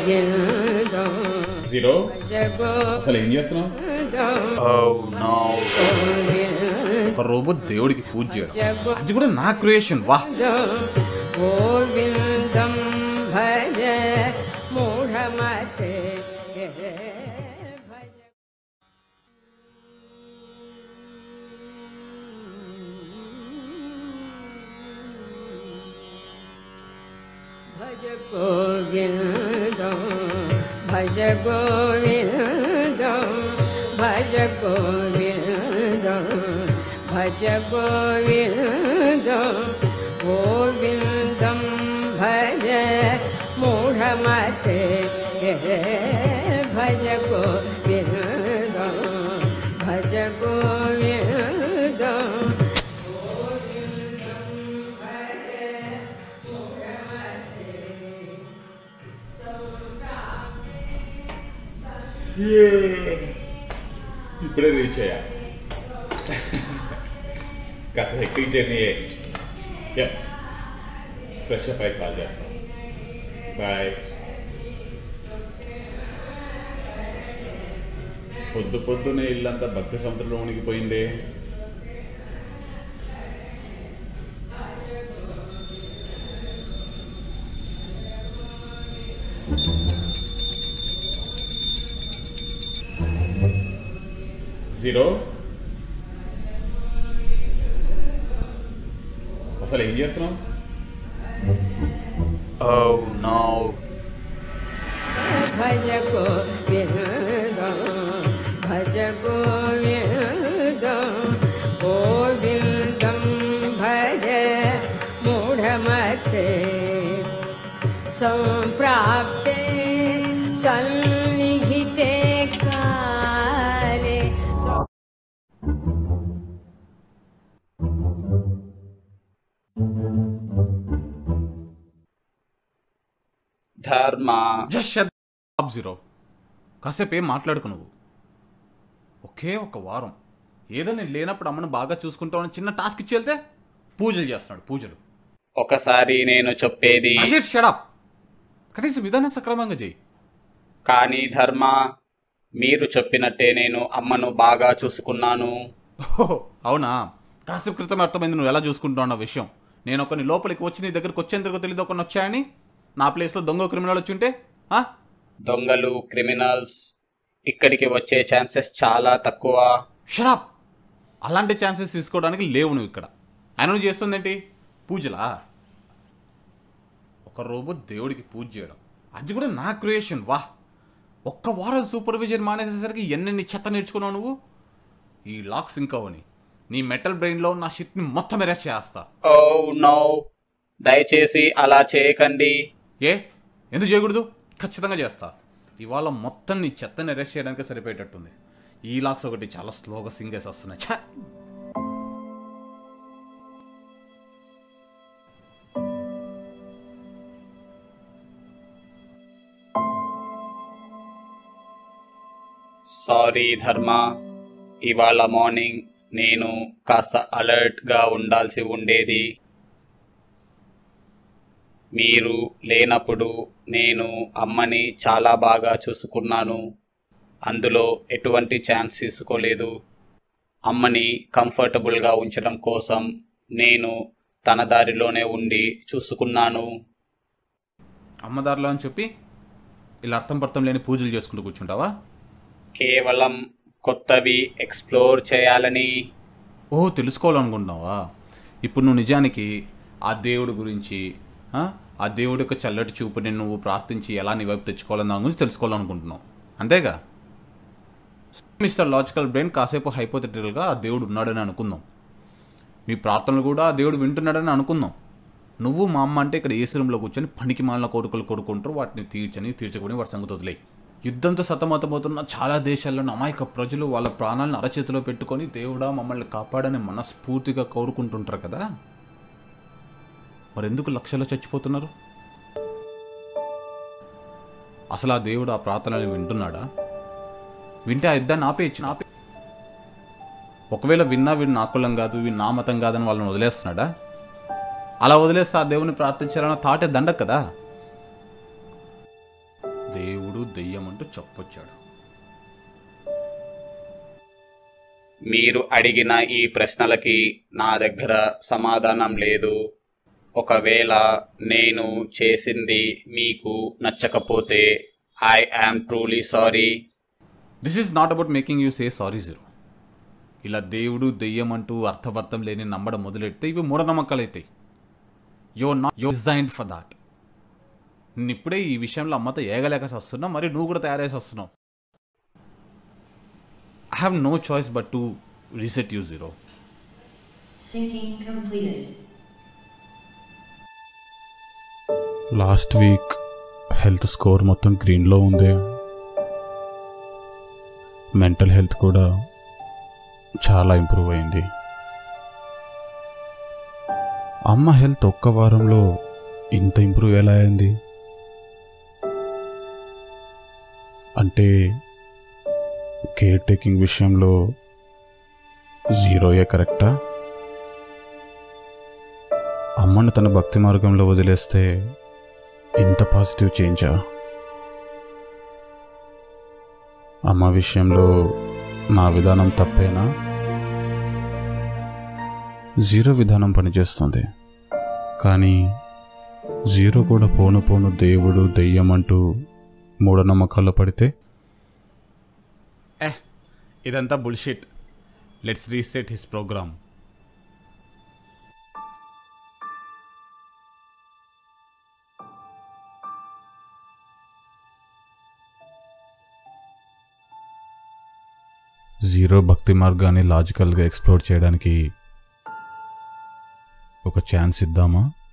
గోవిందం zero జగో అసలు ఏం చేస్తున్నావు ఒక రోబో దేవుడికి పూజ చేయడం అది కూడా నా క్రియేషన్ వా గోవిందం భజ మూఢమతే భజ భజ గోవిందం భజ గోవిందం భజ గోవిందం భజ గోవిందం గోవిందం భజ మూఢమతే భజ గోవిందం భజ గోవిందం ఇప్పుడే రీచ్ అయ్యా కాస్త హెక్టిక్ జర్నీ ఫ్రెష్ అప్ అయి కాల్ చేస్తాం బాయ్ పొద్దు పొద్దునే ఇల్లంతా భక్తి సముద్రంలో మునిగిపోయింది జీరో అసలు ఏం చేస్తున్నావు Oh no. భజ గోవిందం భజ గోవిందం గోవిందం భజ మూఢమతే సంప్రాప్తే సన్నిహితే కాలే ధర్మ జస్ట్ జీరో కాసేపు ఏం మాట్లాడుకు నువ్వు ఒకే ఒక వారం ఏదో నేను లేనప్పుడు అమ్మను బాగా చూసుకుంటామని చిన్న టాస్క్ ఇచ్చి వెళ్తే పూజలు చేస్తున్నాడు పూజలు ఒకసారి నేను చెప్పేది అషిర్ షడప్ కనీసం విధానం సక్రమంగా చేయి కానీ ధర్మ మీరు చెప్పినట్టే నేను అమ్మను బాగా చూసుకున్నాను ఓహో, అవునా కాసేపు క్రితం అర్థమైంది నువ్వు ఎలా చూసుకుంటావు అన్న విషయం నేను ఒకని లోపలికి వచ్చి నీ దగ్గరికి వచ్చేందుకు తెలియదు ఒకని వచ్చాయని నా ప్లేస్లో దొంగ క్రిమినల్ వచ్చి ఉంటే ఆ? దొంగలు క్రిమినల్స్ ఇక్కడికి వచ్చే ఛాన్సెస్ చాలా తక్కువ షడప్ అలాంటి ఛాన్సెస్ తీసుకోవడానికి లేవు నువ్వు ఇక్కడ ఆయన నువ్వు చేస్తుందేంటి పూజలా ఒక రోబో దేవుడికి పూజ చేయడం అది కూడా నా క్రియేషన్ వా ఒక్క వారం సూపర్విజన్ మానేసేసరికి ఎన్నెన్ని చెత్త నేర్చుకున్నావు నువ్వు ఈ లాక్స్ ఇంకా అవని నీ మెటల్ బ్రెయిన్లో నా షిట్ని మొత్తం ఎరేస్ చేస్తా ఓ నో దయచేసి అలా చేయకండి ఏ ఎందుకు చేయకూడదు ఖచ్చితంగా చేస్తా ఇవాళ మొత్తం నీ చెత్తని అరెస్ట్ చేయడానికి సరిపోయేటట్టుంది ఈ లాక్స్ ఒకటి చాలా స్లోగా సింగేసి వస్తున్నాయి ఛ! సారీ ధర్మ ఇవాళ మార్నింగ్ నేను కాస్త అలర్ట్గా ఉండాల్సి ఉండేది మీరు లేనప్పుడు నేను అమ్మని చాలా బాగా చూసుకున్నాను అందులో ఎటువంటి ఛాన్స్ తీసుకోలేదు అమ్మని కంఫర్టబుల్గా ఉంచడం కోసం నేను తన దారిలోనే ఉండి చూసుకున్నాను అమ్మదారులో అని చెప్పి ఇలా అర్థం పర్థం లేని పూజలు చేసుకుంటూ కూర్చుంటావా కేవలం కొత్తవి ఎక్స్ప్లోర్ చేయాలని ఓ తెలుసుకోవాలనుకుంటున్నావా ఇప్పుడు నువ్వు నిజానికి ఆ దేవుడి గురించి ఆ? ఆ దేవుడి యొక్క చల్లటి చూపుని నువ్వు ప్రార్థించి ఎలా నీ వైపు తెచ్చుకోవాలని దాని గురించి తెలుసుకోవాలనుకుంటున్నావు అంతేగా మిస్టర్ లాజికల్ బ్రెయిన్ కాసేపు హైపోథెటికల్గా ఆ దేవుడు ఉన్నాడని అనుకుందాం మీ ప్రార్థనలు కూడా ఆ దేవుడు వింటున్నాడని అనుకుందాం నువ్వు మా అమ్మ అంటే ఇక్కడ ఏసీ రూమ్లో కూర్చొని పనికి మాలిన కోరికలు కొడుకుంటారు వాటిని తీర్చని తీర్చకొని వాటి సంగతి వదిలేయి యుద్ధంతో సతమతమవుతున్న చాలా దేశాల్లోని అమాయక ప్రజలు వాళ్ళ ప్రాణాలను అరచేతిలో పెట్టుకొని దేవుడా మమ్మల్ని కాపాడని మనస్ఫూర్తిగా కోరుకుంటుంటారు కదా మరెందుకు లక్షల్లో చచ్చిపోతున్నారు అసలు ఆ దేవుడు ఆ ప్రార్థనలు వింటున్నాడా వింటే ఆ యుద్ధాన్ని ఆపేయచ్చు ఆపే ఒకవేళ విన్నా వీడు నా కులం కాదు వీడు నా మతం కాదని వాళ్ళని వదిలేస్తున్నాడా అలా వదిలేస్తే ఆ దేవుని ప్రార్థించాలన్న థాటే దండక కదా దేవుడు దెయ్యం అంటూ చెప్పొచ్చాడు మీరు అడిగిన ఈ ప్రశ్నలకి నా దగ్గర సమాధానం లేదు ఒకవేళ నేను చేసింది మీకు నచ్చకపోతే I am truly sorry this is not about making you say sorry zero ఇలా దేవుడు దెయ్యం అంటూ అర్థవర్తం లేని నమ్మడం మొదలెడితే ఇవి మూఢనమ్మకాలు అవుతాయి యో నాట్ యో డిజైన్డ్ ఫర్ దాట్ నేను ఇప్పుడే ఈ విషయంలో అమ్మతో ఏగలేక వస్తున్నా మరి నువ్వు కూడా తయారేసి వస్తున్నావు I have no choice but to reset you zero Syncing completed. Last week health score మొత్తం గ్రీన్లో ఉంది మెంటల్ హెల్త్ కూడా చాలా ఇంప్రూవ్ అయింది అమ్మ హెల్త్ ఒక్క వారంలో ఇంత ఇంప్రూవ్ ఎలా అయింది అంటే కేర్ టేకింగ్ విషయంలో జీరోయే కరెక్టా అమ్మను తన భక్తి మార్గంలో వదిలేస్తే ఇంత పాజిటివ్ చేంజా అమ్మ విషయంలో నా విధానం తప్పేనా జీరో విధానం పనిచేస్తుంది కానీ జీరో కూడా పోను పోను దేవుడు దెయ్యం అంటూ మూఢనమ్మకాల్లో పడితే ఏ ఇదంతా bullshit let's reset his program zero భక్తి మార్గాన్ని లాజికల్గా ఎక్స్ప్లోర్ చేయడానికి ఒక ఛాన్స్ ఇద్దామా